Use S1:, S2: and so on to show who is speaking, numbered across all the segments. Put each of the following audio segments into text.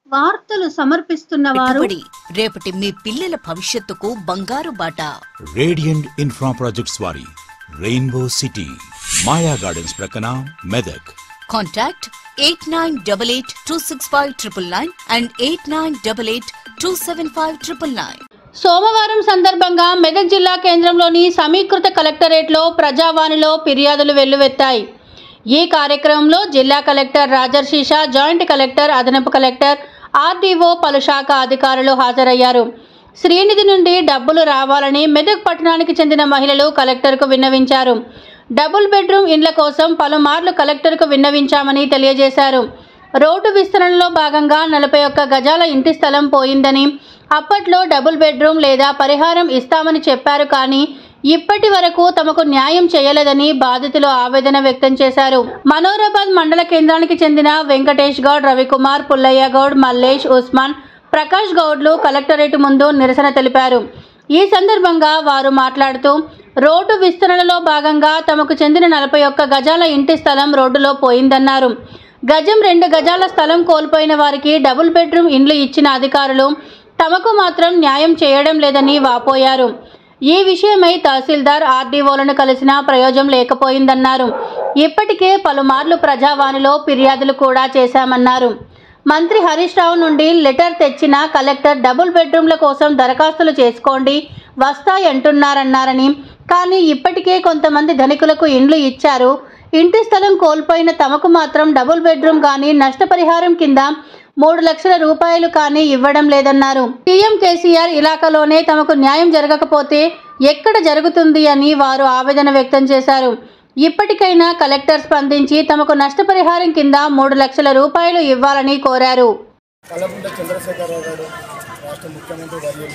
S1: వార్తలు సమర్పిస్తున్న వారు
S2: పెట్టుబడి రేపటి మీ పిల్లల భవిష్యత్తుకు బంగారు బాట
S3: రేడియంట్ ఇన్ఫ్రా ప్రాజెక్ట్స్ వారి రెయిన్బో సిటీ మాయా గార్డెన్స్ ప్రక్కన Medak
S2: contact eight nine double eight two six five triple nine and eight nine double eight two seven five triple nine
S1: సోమవారం సందర్భంగా మెదక్ జిల్లా కేంద్రంలోని సమీకృత కలెక్టరేట్లో ప్రజావాణిలో ఫిర్యాదులు వెల్లువెత్తాయి ఈ కార్యక్రమంలో జిల్లా కలెక్టర్ రాజర్షీషా జాయింట్ కలెక్టర్ అదనపు కలెక్టర్ ఆర్డీఓ పలు శాఖ అధికారులు హాజరయ్యారు శ్రీనిధి నుండి డబ్బులు రావాలని మెదక్ పట్టణానికి చెందిన మహిళలు కలెక్టర్కు విన్నవించారు డబుల్ బెడ్రూమ్ ఇండ్ల కోసం పలుమార్లు కలెక్టర్కు విన్నవించామని తెలియజేశారు రోడ్డు విస్తరణలో భాగంగా నలభై ఒక్క గజాల ఇంటి స్థలం పోయిందని అప్పట్లో డబుల్ బెడ్రూమ్ లేదా పరిహారం ఇస్తామని చెప్పారు కానీ ఇప్పటి వరకు తమకు న్యాయం చేయలేదని బాధితులు ఆవేదన వ్యక్తం చేశారు మనోరాబాద్ మండల కేంద్రానికి చెందిన వెంకటేష్ గౌడ్ రవికుమార్ పుల్లయ్య గౌడ్ మల్లేష్ ఉస్మాన్ ప్రకాష్ గౌడ్లు కలెక్టరేట్ ముందు నిరసన తెలిపారు ఈ సందర్భంగా వారు మాట్లాడుతూ రోడ్డు విస్తరణలో భాగంగా తమకు చెందిన నలభై ఒక్క గజాల ఇంటి స్థలం రోడ్డులో పోయిందన్నారు గజం రెండు గజాల స్థలం కోల్పోయిన వారికి డబుల్ బెడ్రూమ్ ఇండ్లు ఇచ్చిన అధికారులు తమకు మాత్రం న్యాయం చేయడం లేదని వాపోయారు ఈ విషయమై తహసీల్దార్ ఆర్డీఓలను కలిసిన ప్రయోజనం లేకపోయిందన్నారు ఇప్పటికే పలుమార్లు ప్రజావాణిలో ఫిర్యాదులు కూడా చేశామన్నారు మంత్రి హరీష్ రావు నుండి లెటర్ తెచ్చిన కలెక్టర్ డబుల్ బెడ్రూమ్ల కోసం దరఖాస్తులు చేసుకోండి వస్తాయంటున్నారన్నారని కానీ ఇప్పటికే కొంతమంది ధనికులకు ఇండ్లు ఇచ్చారు ఇంటి స్థలం కోల్పోయిన తమకు మాత్రం డబుల్ బెడ్రూమ్ కానీ నష్టపరిహారం కింద మూడు లక్షల రూపాయలు కానీ ఇవ్వడం లేదన్నారు సీఎం కేసీఆర్ ఇలాకాలోనే తమకు న్యాయం జరగకపోతే ఎక్కడ జరుగుతుంది అని వారు ఆవేదన వ్యక్తం చేశారు ఇప్పటికైనా కలెక్టర్ స్పందించి తమకు నష్టపరిహారం కింద మూడు లక్షల రూపాయలు ఇవ్వాలని కోరారు
S4: కల్లకుంట చంద్రశేఖరరావు గారు రాష్ట్ర ముఖ్యమంత్రి వర్యులు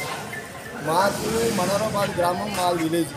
S4: మాకు మనోరాబాద్ గ్రామం మా విలేజ్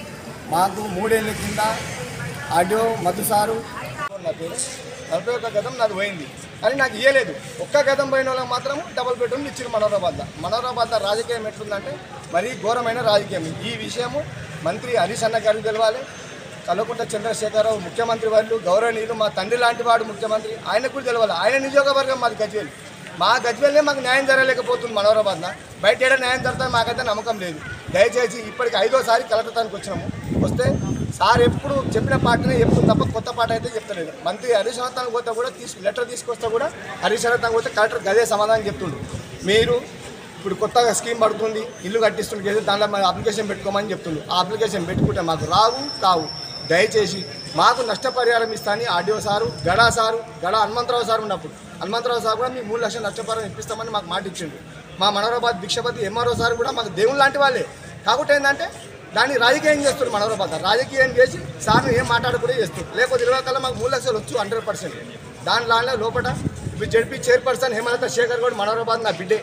S4: మాకు మూడేళ్ళ కింద ఆడియో మధు సారు నా పేరు నలభై ఒక్క గతం నాది పోయింది కానీ నాకు ఇయ్యలేదు ఒక్క గతం పోయిన వాళ్ళకి మాత్రం డబుల్ బెడ్రూమ్ ఇచ్చారు మనోరాబాద్లో మనోరాబాద్లో రాజకీయం ఎట్లుందంటే మరీ ఘోరమైన రాజకీయం ఈ విషయము మంత్రి హరీష్ అన్న గారికి తెలవాలి కల్వకుంట చంద్రశేఖరరావు ముఖ్యమంత్రి వాళ్ళు గౌరవనీయులు మా తండ్రి లాంటి వాడు ముఖ్యమంత్రి ఆయనకు కూడా తెలవాలి ఆయన నియోజకవర్గం మాది గజ్వేల్ మా గజ్వేల్నే మాకు న్యాయం జరగలేకపోతుంది మనోరాబాద్న బయట ఏడా న్యాయం జరుగుతుంది మాకైతే నమ్మకం లేదు దయచేసి ఇప్పటికి ఐదోసారి కలెక్టర్కి వచ్చినాము వస్తే సార్ ఎప్పుడు చెప్పిన పాటనే ఎప్పుడు తప్ప కొత్త పాట అయితే చెప్తలేదు మంత్రి హరీష్ అనంతానికి పోతే కూడా తీసుకు లెటర్ తీసుకొస్తే కూడా హరీష్ అనంతానికి పోతే కలెక్టర్ గదే సమాధానం చెప్తుండు మీరు ఇప్పుడు కొత్తగా స్కీమ్ పడుతుంది ఇల్లు కట్టిస్తుంది కదా దాంట్లో మన అప్లికేషన్ పెట్టుకోమని చెప్తుంది ఆ అప్లికేషన్ పెట్టుకుంటే మాకు రావు కావు దయచేసి మాకు నష్టపరిహారం ఇస్తానని ఆర్డీఓ సారు గడా సారు గడా హనుమంతరావు సార్ ఉన్నప్పుడు హనుమంతరావు సార్ కూడా మీ మూడు లక్షల నష్టపరిహారం ఇప్పిస్తామని మాకు మాట ఇచ్చిండు మా మనోరాబాద్ భిక్షపతి ఎంఆర్ఓ సార్ కూడా మాకు దేవుని లాంటి వాళ్ళే కాబట్టి ఏంటంటే దాన్ని రాజకీయం చేస్తారు మనోరాబాద్ రాజకీయం చేసి సార్ని ఏం మాట్లాడకుండా చేస్తారు లేకపోతే ఇరవై కల్లా మాకు మూడు లక్షలు వచ్చు హండ్రెడ్ పర్సెంట్ దాంట్లో లోపల ఇప్పుడు జడ్పీ చైర్పర్సన్ హేమలత శేఖర్ కూడా మనోరాబాద్ నా బిడ్డే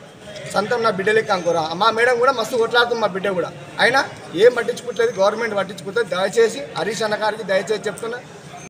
S4: సొంతం నా బిడ్డ లెక్క అనుకోరా మా మేడం కూడా మస్తు కొట్లాడుతుంది మా బిడ్డ కూడా అయినా ఏం పట్టించుకోవట్లేదు గవర్నమెంట్ పట్టించుకుంటుంది దయచేసి హరీష్ అన్న గారికి దయచేసి చెప్తున్నా